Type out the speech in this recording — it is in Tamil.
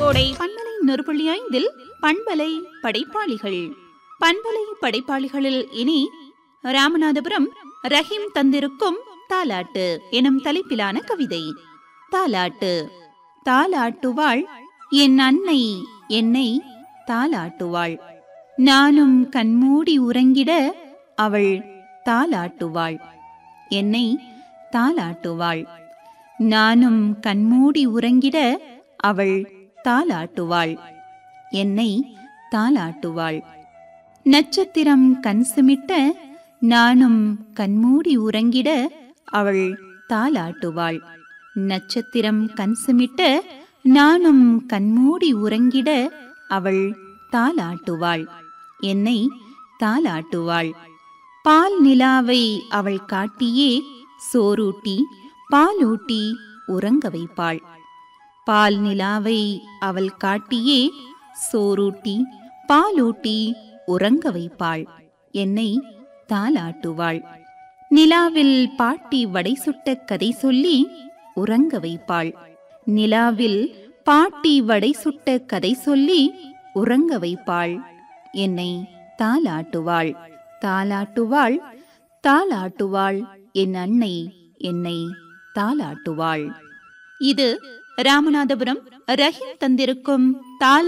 கோடை பண்பலை நொறுபுள்ளி ஐந்தில் பண்பலை படைப்பாளிகள் பண்பலை படைப்பாளிகளில் இனி ராமநாதபுரம் ரஹீம் தந்திருக்கும் தாலாட்டு எனும் தலைப்பிலான கவிதை தாலாட்டு தாலாட்டுவாள் என் அன்னை என்னை தாலாட்டுவாள் நானும் கண்மூடி உறங்கிட அவள் தாலாட்டுவாள் என்னை தாலாட்டுவாள் நானும் கண்மூடி உறங்கிட அவள் தாலாட்டுவாள் என்னை தாலாட்டுவாள் நட்சத்திரம் கண் சிமிட்ட நானும் கண்மூடி உறங்கிட அவள் தாலாட்டுவாள் நட்சத்திரம் கண் சிமிட்ட நானும் கண்மூடி உறங்கிட அவள் தாலாட்டுவாள் என்னை தாலாட்டுவாள் பால் நிலாவை அவள் காட்டியே சோறூட்டி பாலூட்டி உறங்க வைப்பாள் பால் நிலாவை அவள் காட்டியே சோறூட்டி பாலூட்டி உறங்க வைப்பாள் என்னை தாலாட்டுவாள் நிலாவில் பாட்டி வடை சுட்ட கதை சொல்லி உறங்க வைப்பாள் நிலாவில் பாட்டி வடை சுட்ட கதை சொல்லி உறங்க வைப்பாள் என்னை தாலாட்டுவாள் தாலாட்டுவாள் தாலாட்டுவாள் என் அன்னை என்னை தாலாட்டுவாள் இது ராமநாதபுரம் ரஹீம் தந்திருக்கும் தாலா